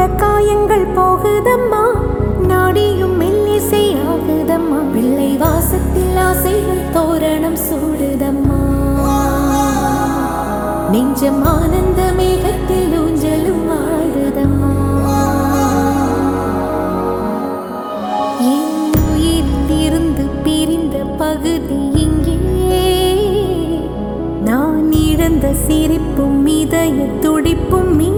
காயங்கள் போகுதம்மா நாடியும் மெல்லிசை ஆகுதம்மா பிள்ளை வாசத்தில் ஆசைகள் தோரணம் சூடுதம்மா நெஞ்சம் ஆனந்த மேகத்தில் ஊஞ்சலும் ஆடுதம்மா என் உயிரிலிருந்து பிரிந்த பகுதி இங்கே நான் இழந்த சிரிப்பும் இதய துடிப்பும் இங்கே